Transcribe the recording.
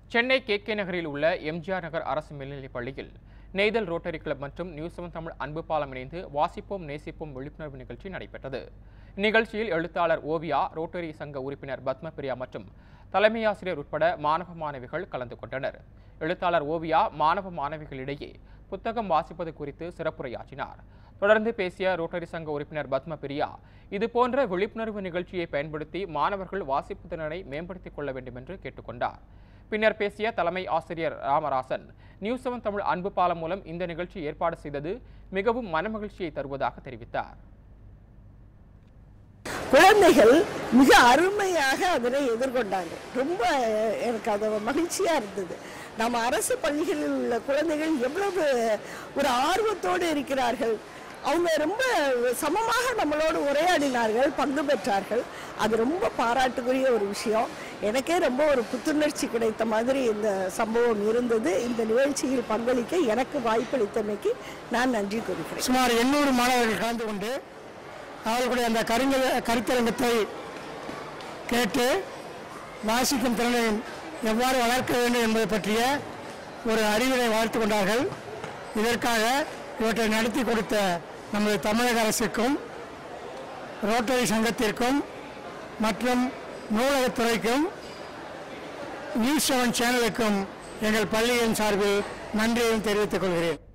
Chennai K K நகரில் உள்ள எம்ஜிஆர் நகர் அரசு மேல்நிலைப் பள்ளியில் நெய்தல் ரோட்டரி கிளப் மற்றும் நியூஸ் செவன் தமிழ் அன்பு பாலம் இணைந்து வாசிப்போம் நேசிப்போம் விழிப்புணர்வு நிகழ்ச்சி நடைபெற்றது இந்நிகழ்ச்சியில் எழுத்தாளர் ஓவியா ரோட்டரி சங்க உறுப்பினர் பத்மபிரியா மற்றும் தலைமை ஆசிரியர் உட்பட மாணவ மாணவிகள் கலந்து கொண்டனர் எழுத்தாளர் ஓவியா மாணவ மாணவிகளிடையே புத்தகம் வாசிப்பது குறித்து சிறப்புரையாற்றினார் தொடர்ந்து பேசிய ரோட்டரி சங்க உறுப்பினர் பத்மபிரியா இதுபோன்ற விழிப்புணர்வு நிகழ்ச்சியை பயன்படுத்தி மாணவர்கள் வாசிப்பு திறனை மேம்படுத்திக் கொள்ள வேண்டும் என்று கேட்டுக்கொண்டார் பின்னர் பேசிய தலைமை ஆசிரியர் ராமராசன் நியூஸ் செவன் தமிழ் அன்பு பாலம் மூலம் இந்த நிகழ்ச்சி ஏற்பாடு செய்தது மிகவும் மனமகிழ்ச்சியை தருவதாக தெரிவித்தார் குழந்தைகள் மிக அருமையாக அதனை எதிர்கொண்டாங்க ரொம்ப எனக்கு அது மகிழ்ச்சியா இருந்தது நம்ம அரசு பள்ளிகளில் உள்ள குழந்தைகள் எவ்வளவு ஒரு ஆர்வத்தோடு இருக்கிறார்கள் அவங்க ரொம்ப சமமாக நம்மளோடு உரையாடினார்கள் பங்கு பெற்றார்கள் அது ரொம்ப பாராட்டுக்குரிய ஒரு விஷயம் எனக்கே ரொம்ப ஒரு புத்துணர்ச்சி கிடைத்த மாதிரி இந்த சம்பவம் இருந்தது இந்த நிகழ்ச்சியில் பங்களிக்க எனக்கு வாய்ப்பளித்தமைக்கு நான் நன்றி கூறுகிறேன் சுமார் எண்ணூறு மாணவர்கள் கலந்து கொண்டு அவர்களுடைய அந்த கருங்க கருத்தரங்கத்தை கேட்டு வாசிக்கும் திறனை எவ்வாறு வளர்க்க வேண்டும் என்பதை பற்றிய ஒரு அறிவினை வளர்த்து கொண்டார்கள் இதற்காக இவற்றை நடத்தி கொடுத்த நமது தமிழக அரசுக்கும் ரோட்டரி சங்கத்திற்கும் மற்றும் நூலகத்துறைக்கும் நியூஸ் செவன் சேனலுக்கும் எங்கள் பள்ளியின் சார்பில் நன்றியையும் தெரிவித்துக் கொள்கிறேன்